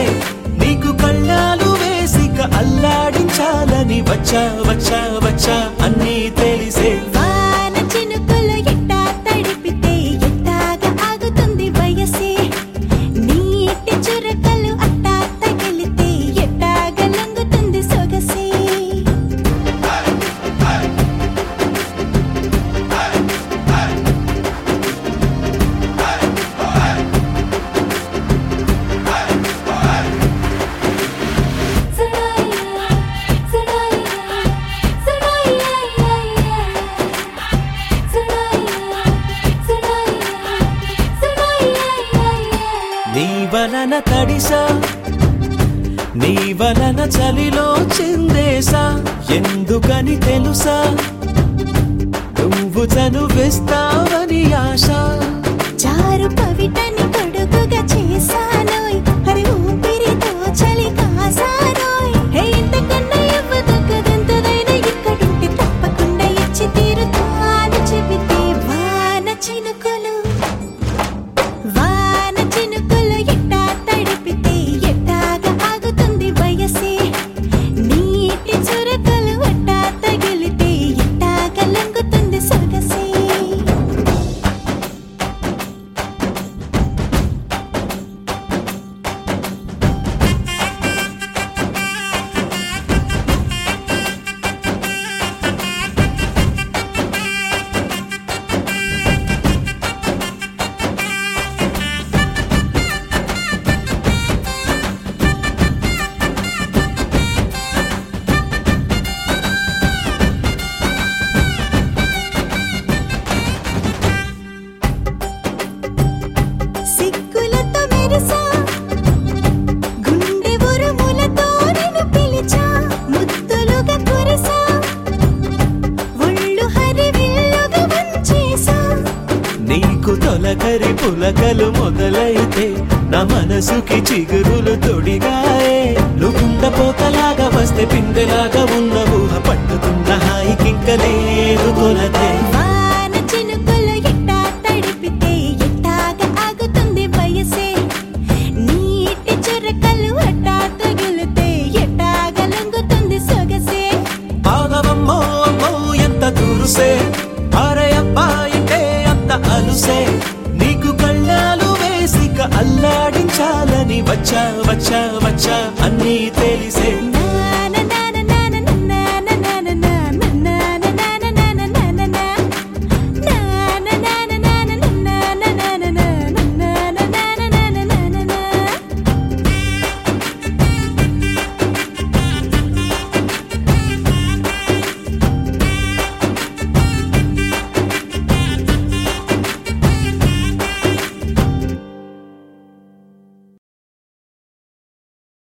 నీకు కళ్ళాలు వేసిక అల్లాడించాలని వచ్చా వచ్చా వచ్చా అన్నీ తెలిసే వాన చినుకులు ఎట్టా తడిపితే ఎట్టాగా ఆగుతుంది వయసే నీటి చురకలు అట్టా తగిలితే ఎట్టాగా లొంగుతుంది సొగసే నీ వలన తడిసా నీ వలన చలిలో చిందేసా ఎందుకని తెలుసా నువ్వు చనువిస్తావని ఆశ చారు పవిటని పొడుగుగా చేశానోయ్ హరి ఊపిరితో చలి కాసానోయ్ హే ఇంతకన్నా ఇవ్వదగ్గదెంతదైనా ఇక్కడుంటే తప్పకుండా ఇచ్చి తీరుతాను చెబితే వాన చినుకులు వాన చినుకులు ఎట్టా తడిపితే ఎట్టాగా ఆగుతుంది వయసే నీటి చురకలు అట్టా తగిలితే ఎట్టాగా లొంగుతుంది సొగసే సిగ్గులతో మెరిసా గుండె ఉరుములతో నిన్ను పిలిచా ముద్దులుగా కురిసా ఒళ్ళు హరివిల్లుగా వంచేసా నీకు తొలకరి పులకలు మొదలైతే నా మనసుకి చిగురులు తొడిగాయే నువ్వుండ పోతలాగా వస్తే పిందెలాగా ఉన్న ఊహ పట్టుకున్న హాయికింక లేదు కొలతే వాన చినుకులు ఎట్టా తడిపితే ఎట్టాగా ఆగుతుంది వయసే నీటి చురకలు అట్టా తగిలితే ఎట్టాగా లొంగుతుంది సొగసే ఆగవమ్మో అమ్మో ఎంత దురుసే అరే అబ్బాయితే అంత అలుసే నీకు కళ్ళాలు వేసిక అల్లాడించాలని వచ్చా వచ్చా వచ్చా అన్నీ తెలిసే